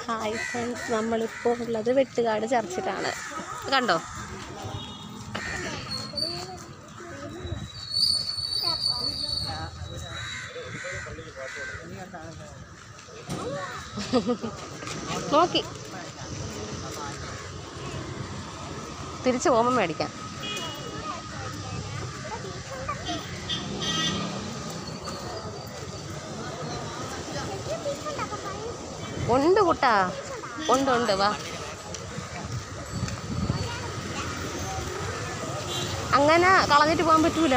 Hi friends നമ്മളിപ്പോൾ ഉള്ളത് വെട്ടുകാട് ചർച്ചിലാണ് കണ്ടോ നോക്കി തിരിച്ചു പോകുമ്പോൾ മേടിക്കാം ഉണ്ട് കുട്ടാ ഉണ്ട് ഉണ്ട് വാ അങ്ങനെ കളഞ്ഞിട്ട് പോകാൻ പറ്റൂല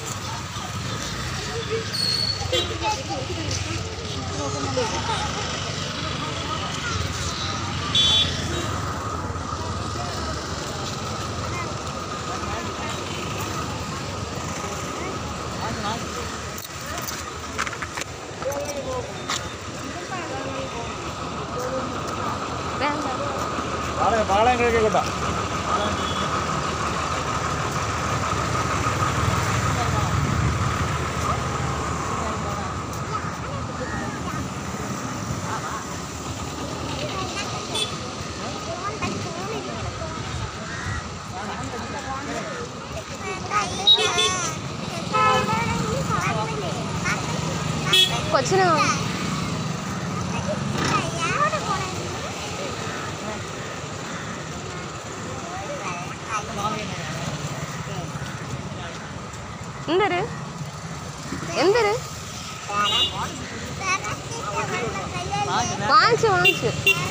വേണ്ട പാളയം പാളയം കിഴക്കേക്കോട്ട കൊച്ചിനോ എന്തൊരു എന്തൊരു വാങ്ങിച്ചു വാങ്ങിച്ചു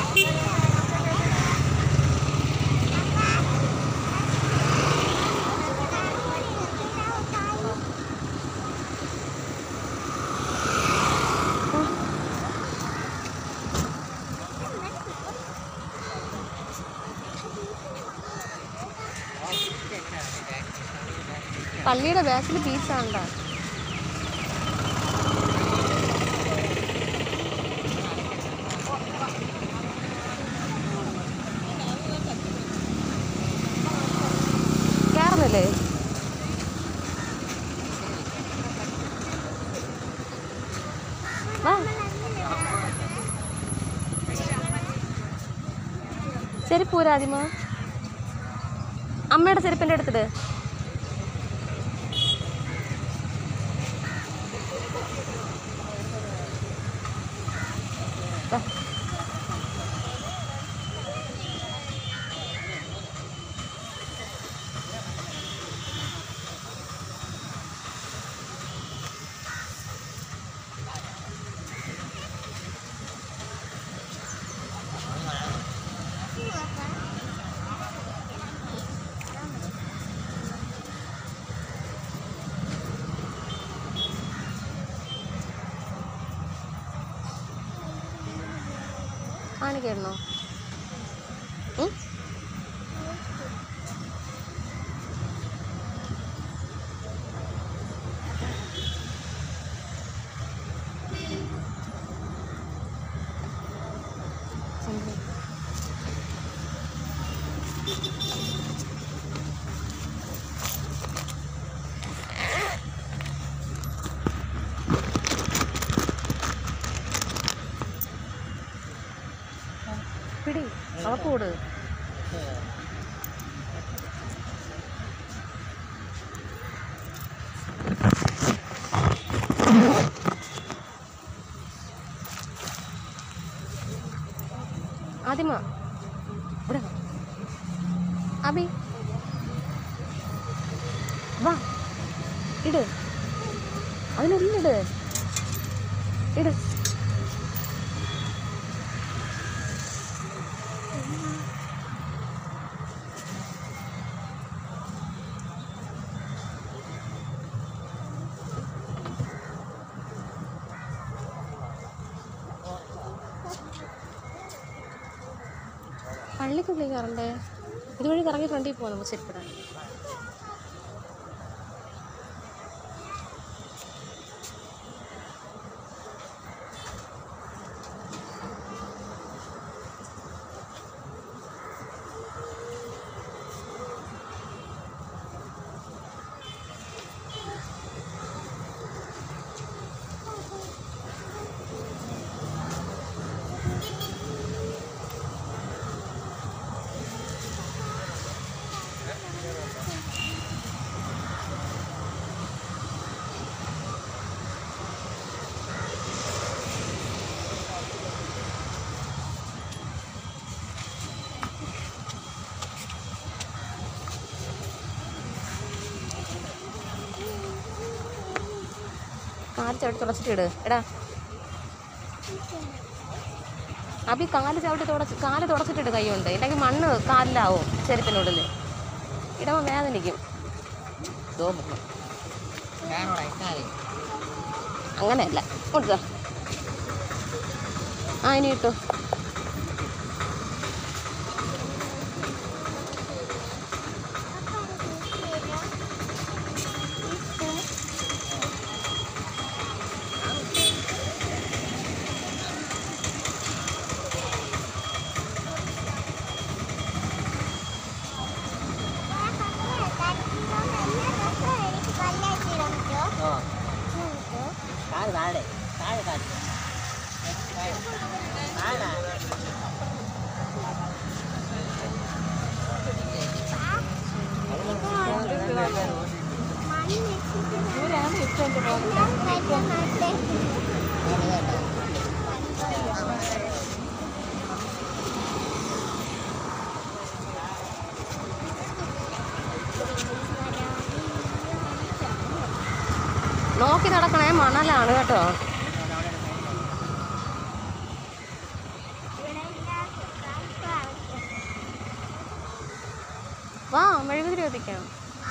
പള്ളിയുടെ ബാക്കിൽ ബീച്ചാണ്ടാ കയറുന്നില്ലേ വാ ചെരുപ്പ് ഊരാതിമ അമ്മയുടെ ചെരുപ്പിൻ്റെ അടുത്തിട്ട് വാ. കാണിക്കണോ ഉം? പിടി അവക്ക് കൂട് ആദിമ ഇവിടെ വാ. അബി വാ ഇട് അതിനുള്ളിട് ഇട് പള്ളിക്കുള്ളിൽ കയറണ്ടേ ഇതുവഴി കറങ്ങി ഫ്രണ്ടിൽ പോകാം നമുക്ക് ചെരുപ്പിടാൻ കാല് ചവിട്ടി തുടച്ചിട്ട് ഇട് എടാ അബി കാല് ചവിട്ടി തുടച്ച് കാല് തുടച്ചിട്ടിട്ട് കൈ കൊണ്ട് ഇല്ലെങ്കിൽ മണ്ണ് കാലിലാവും ചെരുപ്പിനുള്ളിൽ ഇടവ വേദനിക്കും ദോ പൊക്കം. അങ്ങനെയല്ല കൊടുത്തോ ആ ഇനി ഇട്ടു കാല് താഴെ താഴെ കാല് താഴെ നോക്കി നടക്കണേ മണലാണ് കേട്ടോ വാ മെഴുകുതിരി കത്തിക്കാം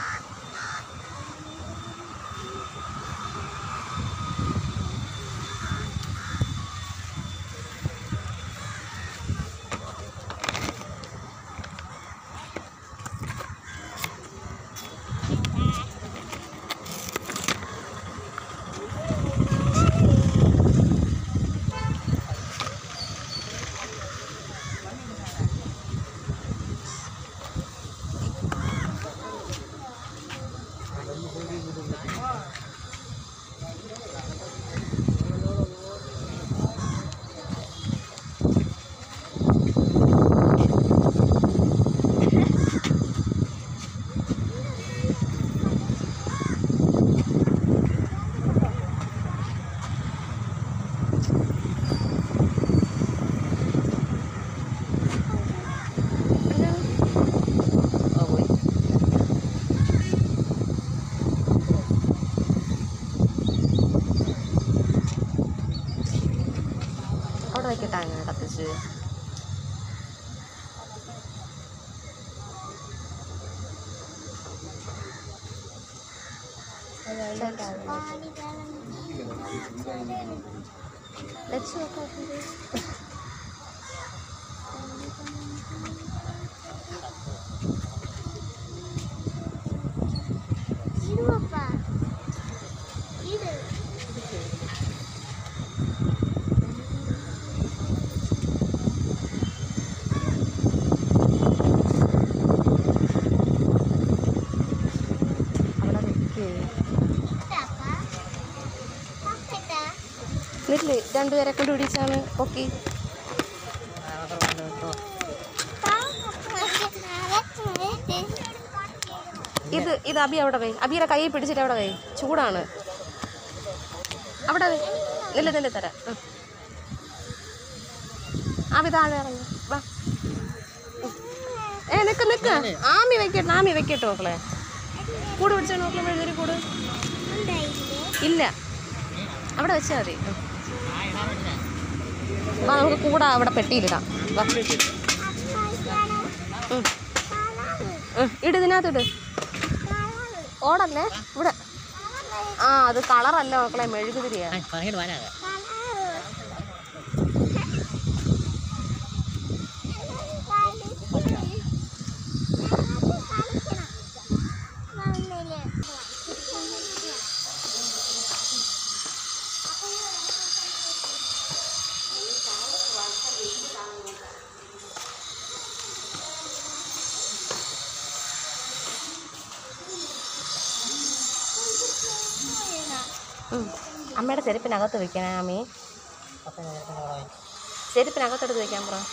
ഓ പോയി അവിടെ വയ്ക്കട്ടെ അങ്ങനെ കത്തിച്ച് വെച്ച് നോക്കാം അവിടെ നിൽക്കേ എന്നിട്ടില്ലേ രണ്ടുപേരെ കൊണ്ട് പിടിച്ചാണ് ഓക്കെ ഇത് ഇത് അബി അവിടെ വേ അബിയുടെ കൈ പിടിച്ചിട്ട് അവിടെ വേ ചൂടാണ് അവിടെ വേ നില്ല നില്ല തരാം ഉം. അബി താഴെ ഇറങ്ങി വാ ഉം. ഏ നിക്ക് നിക്ക് ആമി വെക്കട്ടെ ആമി വെക്കട്ടെ മക്കളെ കൂട് പിടിച്ചോ മക്കളെ മെഴുതിരി കൂട് ഇല്ല അവിടെ വെച്ചാൽ മതി ഉം. വാ നമുക്ക് കൂടെ അവിടെ പെട്ടിയിലിടാം വാ ഉം. ഉം. ഇട് ഇതിനകത്ത് ഇട് ഓടല്ലേ ഇവിടെ ആ അത് കളറല്ല മക്കളെ മെഴുകുതിരിയാ പറഞ്ഞിട്ട് വരാതെ ഉം. അമ്മയുടെ ചെരുപ്പിനകത്ത് വെക്കണേ ആമി അപ്പം നേരത്തെ അവിടെ വെച്ച് ചെരുപ്പിനകത്തെടുത്ത് വെക്കാൻ പറ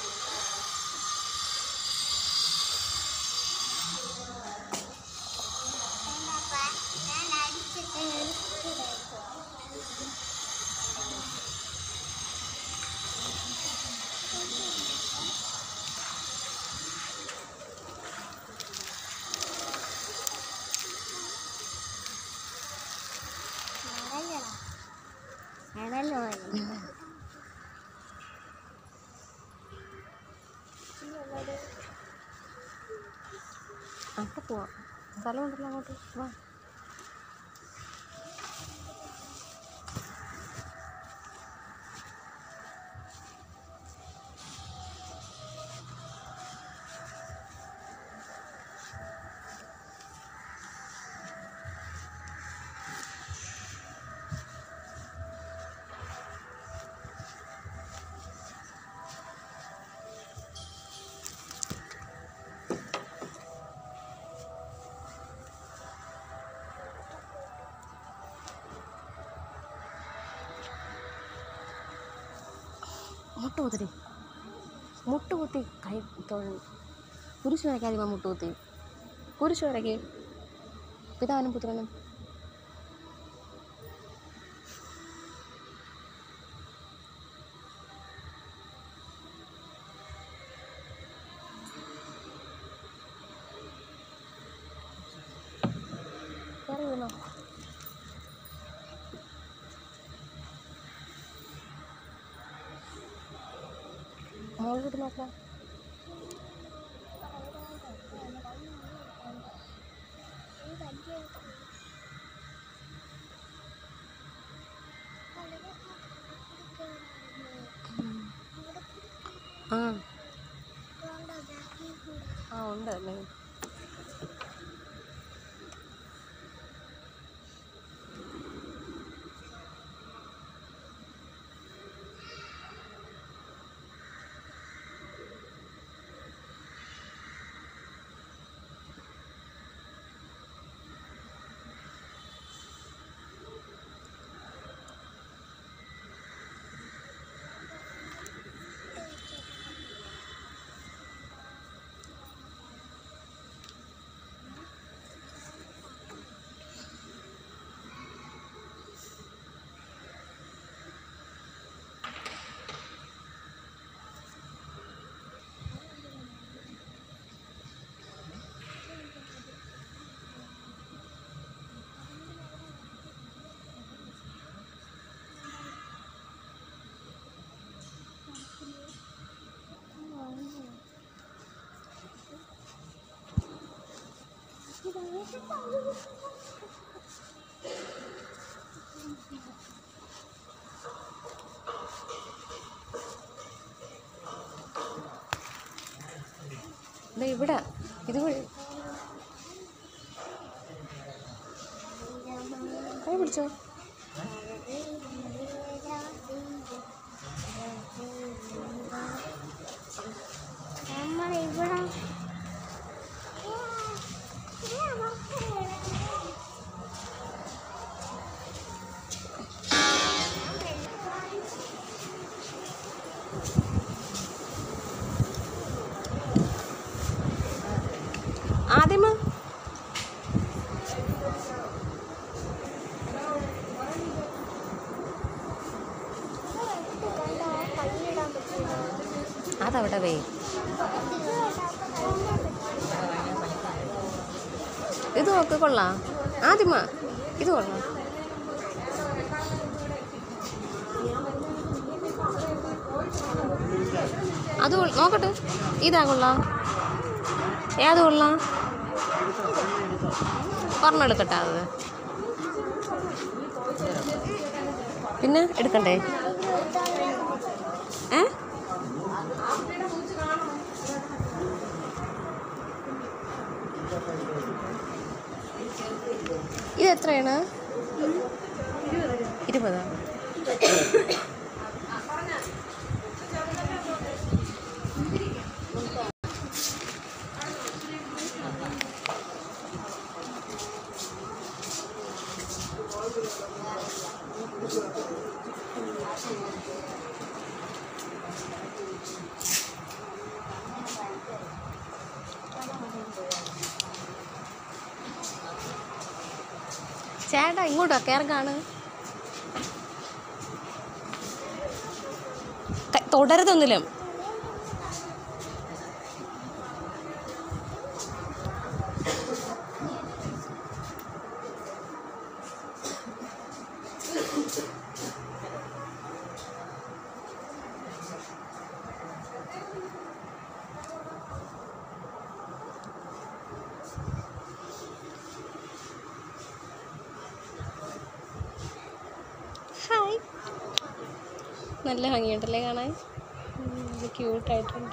അങ്ങോട്ട് പോവാം സ്ഥലമുണ്ടല്ലോ അങ്ങോട്ട് വാ മുട്ട് കുത്തിരി മുട്ട് കുത്തി കൈ തൊഴു കുരിശ് വരയ്ക്കാതെ മുട്ട് കുത്തി കുരിശ് വരയ്ക്ക് പിതാവിനും പുത്രനും കയറി വീണോ മോളിലോട്ട് നോക്കാം ആ ആ ഉണ്ട് അല്ലേ ദേ ഇവിടെ ഇതുവഴി കൈ പിടിച്ചോ നമ്മളിവിടെ ആദ്യം കൈയിടാൻ പറ്റില്ല അതവിടെ വേ ഇത് നോക്ക് കൊള്ളാം ആദ്യമ ഇത് കൊള്ളാം അത് കൊള്ള- നോക്കട്ടെ ഇതാ കൊള്ളാം ഏത് കൊള്ളാം ഒരെണ്ണം എടുക്കട്ടെ അത് പിന്നെ എടുക്കണ്ടേ ഏ ഇത് എത്രയാണ് ഇരുപതാ ചേട്ടാ ഇങ്ങോട്ടോ കയറക്കാണ് തുടരുതൊന്നിലും നല്ല ഭംഗിയുണ്ടല്ലേ കാണാൻ ക്യൂട്ടായിട്ടുണ്ട്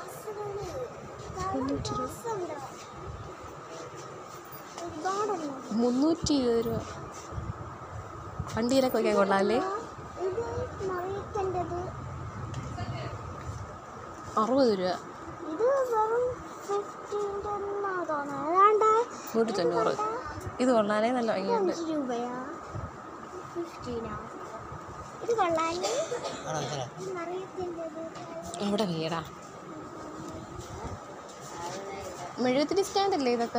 ഒരുപാടുണ്ടോ മുന്നൂറ്റി ഇരുപത് രൂപ വണ്ടിയിലൊക്കെ വയ്ക്കാൻ കൊള്ളാമല്ലേ ഇത് മറിയത്തിൻ്റെത് അറുപത് രൂപ ഇത് വെറും ഫിഫ്റ്റീൻ്റെ എന്നാ തോന്നുന്നത് ഏതാണ്ട് നൂറ്റി തൊണ്ണൂറ് ഇത് കൊള്ളാലേ നല്ല ഭംഗിയുണ്ട് അഞ്ച് രൂപയാ ഫിഫ്റ്റീനാ ഇത് കൊള്ളാല്ലേ ആണോ ഇത്ര ഇത് മറിയത്തിൻ്റെത് അവിടെ വീടാ മെഴുകുത്തിരി സ്റ്റാൻഡ് അല്ലേ ഇതൊക്കെ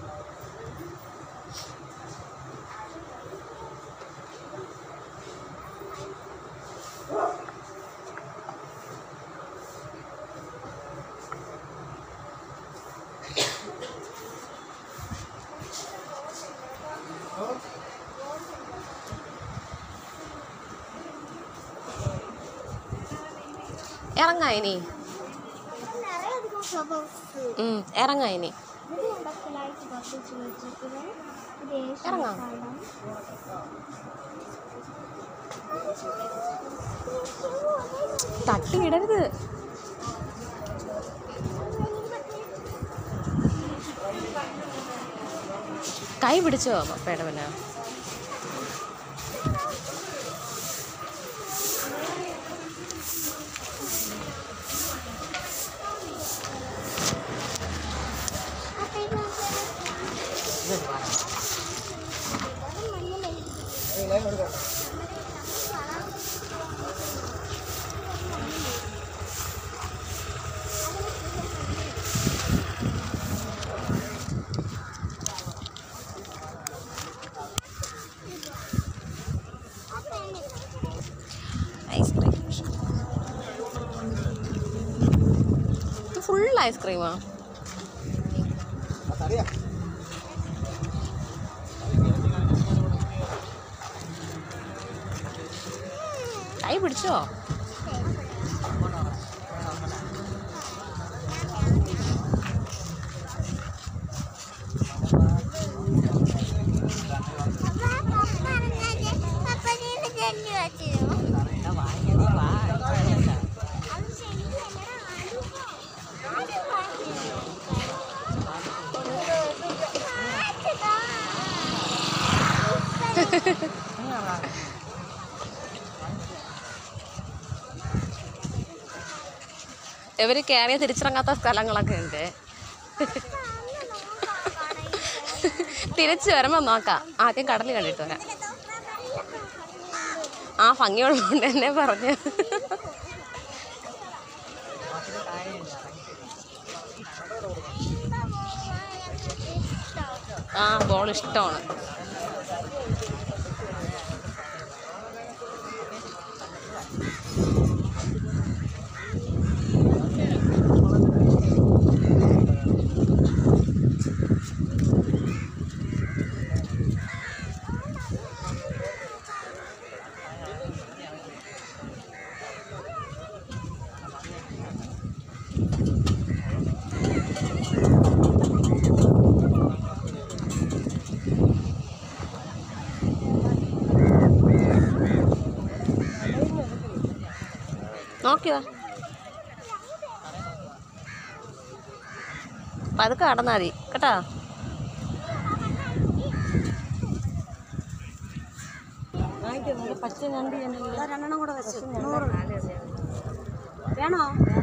ഇറങ്ങാ ഇനി നിറയധികം ഫ്ലവേഴ്സ് ഉം, ഇറങ്ങാ ഇനി ഇത് കണ്ടത്തിലായിട്ട് കത്തിച്ച് വെച്ചിരിക്കുന്നത് ഇത് ഏഷ്യൻ ഇറങ്ങാം. കാലം തട്ടിയിടരുത് കൈ പിടിച്ചോ പപ്പയുടെ പിന്നെ ഇതൊരു പാടാ ഐസ്ക്രീം ഇത് ഫുൾ ഐസ്ക്രീമാ തടിയാ കൈ പിടിച്ചോ എന്നാ വാങ്ങിയാ നീ വാ ഇപ്പോഴല്ല. ഇവര് കയറിയ തിരിച്ചിറങ്ങാത്ത സ്ഥലങ്ങളൊക്കെ ഉണ്ട് തിരിച്ചു വരുമ്പോ നോക്കാം ആദ്യം കടൽ കണ്ടിട്ട് വരാം ആ ഭംഗിയുള്ളതുകൊണ്ട് തന്നെ പറഞ്ഞു ആ ബോൾ ഇഷ്ടമാണ് നോക്കിയോ പതുക്കെ കടന്നാൽ മതി കേട്ടോ രണ്ടെണ്ണം കൂടെ വെച്ച് നൂറ് വേണോ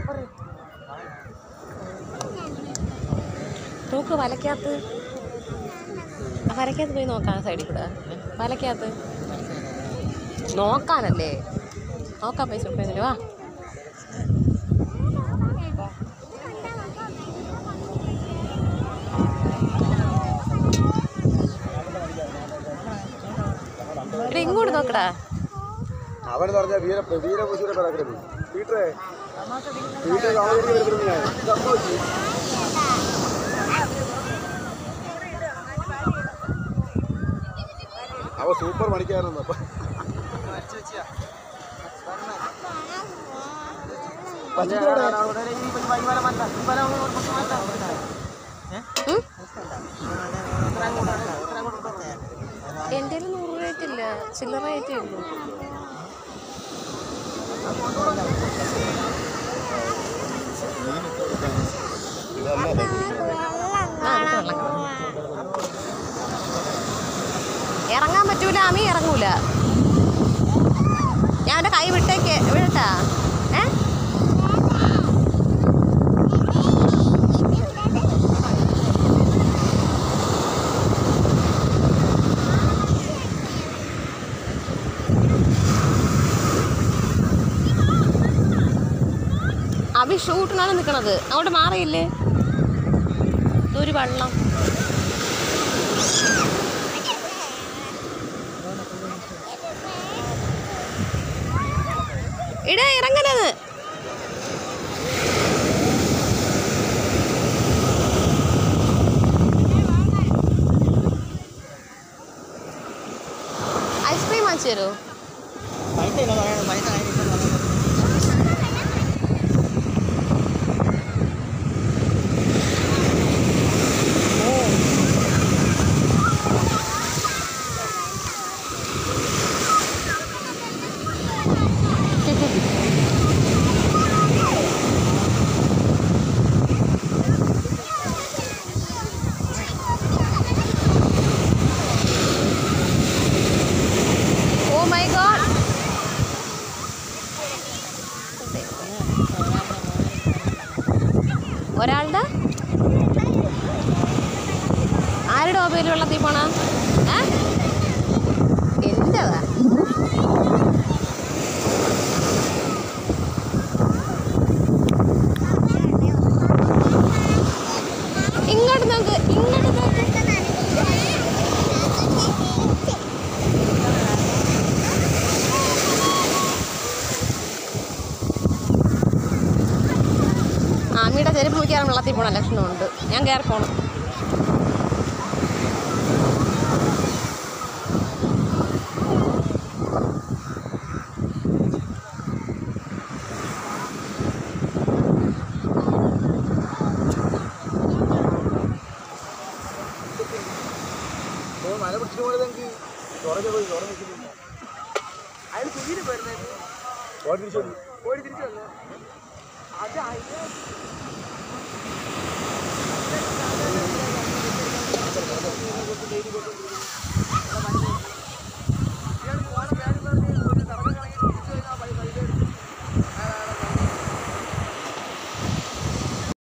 നോക്ക് വലക്കകത്ത് ആ വലക്കകത്ത് പോയി നോക്കാം സൈഡിൽ കൂടെ വലക്കകത്ത് നോക്കാനല്ലേ നോക്കാൻ പൈസ കൊടുക്കുന്നതിന് വാ എടാ ഇങ്ങോട്ട് നോക്കടാ അവൻ പറഞ്ഞ വീര വീരപുശിയുടെ പിറക്കരുത് പീറ്ററേ പീറ്റർ അവതരിക്ക് വരുന്നത് ഞാൻ സംഭവിച്ചു അവ സൂപ്പർ മണിക്കായിരുന്നു അപ്പൊ പച്ചക്കറിയുടെ ഉം? എൻ്റെ നൂറ് രൂപയായിട്ടില്ല ചില്ലറ ആയിട്ടേ ഉള്ളൂ ആ, അടുത്ത വെള്ളം കാണും. ഇറങ്ങാൻ പറ്റൂല ആമി ഇറങ്ങൂല ഞാൻ അവന്റെ കൈ വിട്ടേക്ക് വിടട്ടാ ഏ അവി ഷൂട്ടിനാണ് നിൽക്കണത് അങ്ങോട്ട് മാറിയില്ലേ ഇതൊരു വെള്ളം ഇട ഇറങ്ങലത് ഐസ്ക്രീം വാങ്ങിച്ചു തരുമോ പൈസ ഇല്ല പറയണം പൈസ കയ്യിൽ ഇല്ല പറയണം. ഓ മൈ ഗോഡ് ഒരാളുടെ ആരുടെ മൊബൈൽ വെള്ളത്തിൽ പോണ ഏ എന്റേതാ ഇങ്ങോട്ട് നോക്ക് ഇങ്ങോട്ട് നോക്ക് ആമിയുടെ ചെരുപ്പ് മിക്കാറും വെള്ളത്തിൽ പോണ ലക്ഷണമുണ്ട് ഞാൻ കയറി പോണം ഓ മല പിടിച്ചിട്ട് പോയത് എനിക്ക് തുറഞ്ഞു പോയി തുറന്നു വെച്ചിട്ടില്ല അയാൾ കുഞ്ഞിന് പോയിരുന്നത് ഓടി തിരിച്ചു ഓടി തിരിച്ചു വന്നു അത് അയാൾ